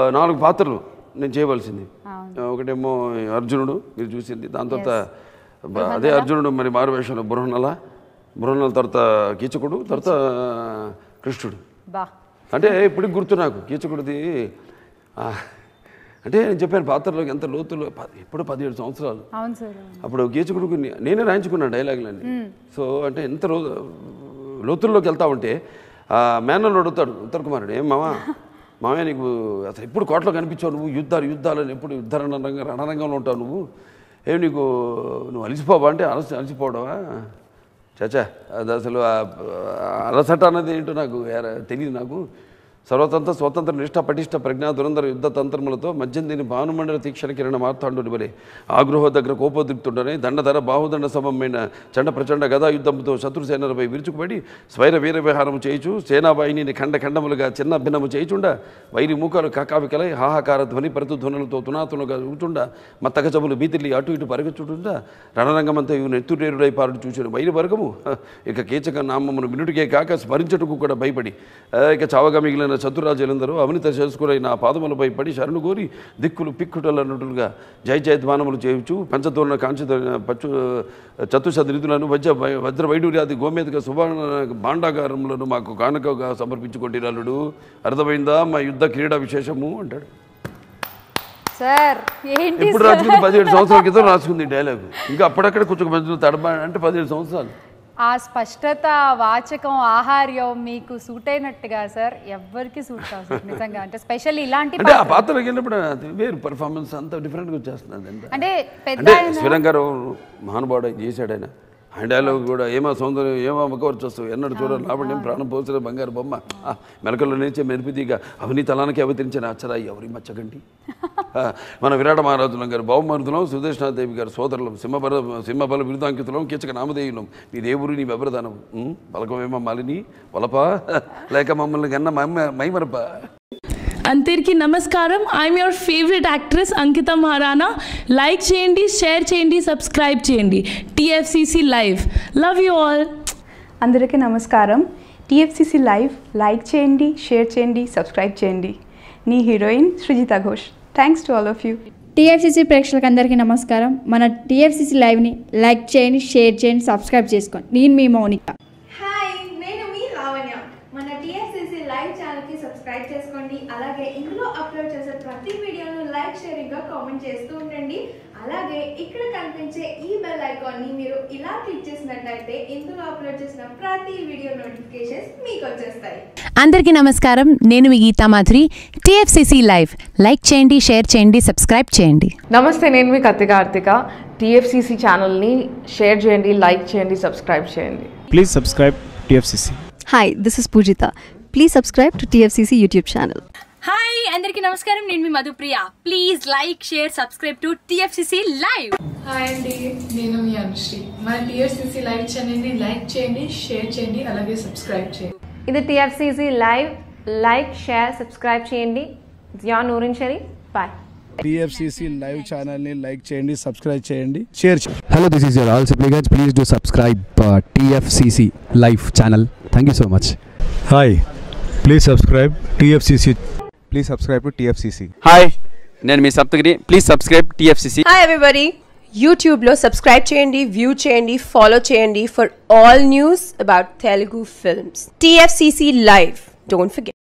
నాలుగు పాత్రలు నేను చేయవలసింది ఒకటేమో అర్జునుడు మీరు చూసింది దాని తర్వాత బ- అదే అర్జునుడు మరి మారువేషంలో బృహణల బృహణల తర్వాత కీచకుడు తర్వాత కృష్ణుడు బా అంటే ఇప్పటికి గుర్తు నాకు కీచకుడిది ఆ, అంటే నేను చెప్పాను పాత్రలోకి ఎంత లోతులో ప- ఎప్పుడు పదిహేడు సంవత్సరాలు అవును సార్ అప్పుడు గీచకుడికి నే- నేనే రాయించుకున్నాను డైలాగులన్నీ సో అంటే ఎంత రో లోతుల్లోకి వెళ్తా ఉంటే ఆ మేనల్ని అడుగుతాడు ఉత్తర కుమారుడు ఏం మామా మామయ్య నీకు అసలు ఎప్పుడు కోటలో కనిపించావు నువ్వు యుద్ధాలు యుద్ధాలని ఎప్పుడు యుద్ధ రణరంగ రణరంగంలో ఉంటావు నువ్వు ఏం నీకు నువ్వు అలసిపోవా అంటే అలసి అలసిపోవడమా చచా అది అసలు ఆ అలసట అన్నది ఏంటో నాకు ఎర- తెలియదు నాకు సర్వతంత్ర స్వతంత్ర నిష్ఠ పటిష్ట ప్రజ్ఞా దురంధర యుద్ధ తంత్రములతో మధ్యం దీని భానుమండల తీక్షణ కిరణ మార్తాండు వలె ఆగృహ దగ్గర కోపోద్రిక్తుండని దండధర బాహుదండ సమమైన చండ ప్రచండ గదా యుద్ధంతో శత్రుసేనలపై విరుచుకుపడి స్వైర వీర విహారము చేయుచు సేనాబాయిని ఖండ ఖండములుగా చిన్న భిన్నము చేయుచుండ వైరి మూకాలు కాకావికలై హాహాకార ధ్వని ప్రతిధ్వనులతో తునాతునుగా ఊచుండ మత్తగజములు బీతిల్లి అటు ఇటు పరిగెచ్చుటుండ రణరంగమంతా ఇవి నెత్తురేరుడై పారుడు చూసిన వైరి వర్గము హ, ఇక కీచక నామమును వినుడికే కాక స్మరించటకు కూడా భయపడి ఆ, ఇక చావగా మిగిలిన చతురాజులందరూ అవినిత చేసుకుని నా పాదములపై పడి శరణు కోరి దిక్కులు పిక్కుటలన్నట్టుగా జయ జయధ్వానములు చేయుచు పంచతోరణ కాంచిత పచ్చు చతుశత నిధులను వజ్ర వజ్ర వైడూర్యాది గోమేధిక సువర్ణ భాండాగారములను మాకు కానుకగా సమర్పించుకొంటిరాలుడు అర్థమైందా మా యుద్ధ క్రీడా విశేషము అంటాడు సార్ ఏంటి ఇప్పుడు రాసుకుంది పదిహేడు సంవత్సరాల క్రితం రాసుకుంది డైలాగ్ ఇంకా అప్పుడక్కడ కొంచెం మధ్యలో తడబా అంటే పదిహేడు సంవత్సరాలు ఆ స్పష్టత వాచకం ఆహార్యం మీకు సూట్ అయినట్టుగా సార్ ఎవ్వరికి సూట్ కాదు సార్ నిజంగా అంటే స్పెషల్ ఇలాంటి అంటే ఆ పాత్రకి వెళ్ళినప్పుడు అది వేరు పర్ఫార్మెన్స్ అంతా డిఫరెంట్గా వచ్చేస్తుంది అంతా అంటే పెద్ద అంటే ఆయన- శ్రీరంగ గారు మహానుభావుడు ఆయన చేశాడు ఆయన ఆయన డైలాగ్ కూడా ఏమో సౌందర్యం ఏమో ముఖవర్చి వస్తావు ఎన్నడు చూడాలి లాభం ప్రాణం పోసిన బంగారు బొమ్మ ఆ, మెలకల్లో నిలిచే మెరుపుదిగా అవని తలానికి అవతరించిన అచ్చరా ఎవరి మచ్చగండి ఆ, మన విరాట మహారాజులం గారు బావమరుదులం సుదేష్ణాదేవి గారు సోదరులం సింహబల సింహబల బిరుదాంకితులం కీచక నామధేయులం నీ దేవుడు నీ వ్యవరదానం పలకమేమో మాలిని వలప లేక మమ్మల్ని కన్నా మమ్మ మైమరప అందరికీ నమస్కారం I'm your favourite actress Ankita Maharana like చేయండి షేర్ చేయండి సబ్స్క్రైబ్ చేయండి TFCC live love you all అందరికీ నమస్కారం టీఎఫ్సిసి లైవ్ లైక్ చేయండి షేర్ చేయండి సబ్స్క్రైబ్ చేయండి నీ heroine Srijita Ghosh thanks to all of you TFCC ప్రేక్షకులకు అందరికీ నమస్కారం మన టీఎఫ్సీసీ లైవ్ని లైక్ చేయండి షేర్ చేయండి సబ్స్క్రైబ్ చేసుకోండి నేను మీ మౌనిక హాయ్ నేను మీ లావణ్య మన టీఎస్సీసీ లైవ్ ఛానల్కి సబ్స్క్రైబ్ చేసుకోండి అలాగే ఇందులో అప్లోడ్ చేసే ప్రతి వీడియోను లైక్ షేరింగ్గా కామెంట్ చేస్తూ ఉండండి అలాగే ఇక్కడ కనిపించే ఈ బెల్ ఐకాన్ని మీరు ఇలా క్లిక్ చేసినట్లయితే ఇందులో అప్లోడ్ చేసిన ప్రతి వీడియో నోటిఫికేషన్స్ మీకు వచ్చేస్తాయి అందరికీ నమస్కారం నేను మీ Geetha Madhuri TFCC live like చేయండి షేర్ చేయండి సబ్స్క్రైబ్ చేయండి నమస్తే నేను మీ కత్తి కార్తిక టీఎఫ్సిసి ఛానల్ని షేర్ చేయండి లైక్ చేయండి సబ్స్క్రైబ్ చేయండి Please subscribe TFCC. Hi this is Poojitha please subscribe to TFCC YouTube channel hi అందరికీ నమస్కారం నేను మీ Madhupriya please like share subscribe to TFCC live hi అండి నేను మీ అనుశ్రీ మన టీఎస్సీసీ లైవ్ ఛానల్ని లైక్ చేయండి షేర్ చేయండి అలాగే సబ్స్క్రైబ్ చేయండి ఇది TFCC live like share subscribe చేయండి Zia Noorin Shari bye TFCC live ఛానల్ని లైక్ చేయండి సబ్స్క్రైబ్ చేయండి షేర్ చేయండి Hello, this is your all supplicants. Please do subscribe uh, TFCC live channel. Thank you so much. Hi, please subscribe TFCC. Please subscribe to TFCC. Hi నేను మీ Saptagiri please subscribe TFCC hi everybody యూట్యూబ్లో subscribe చేయండి view చేయండి follow చేయండి for all news about Telugu films TFCC live don't forget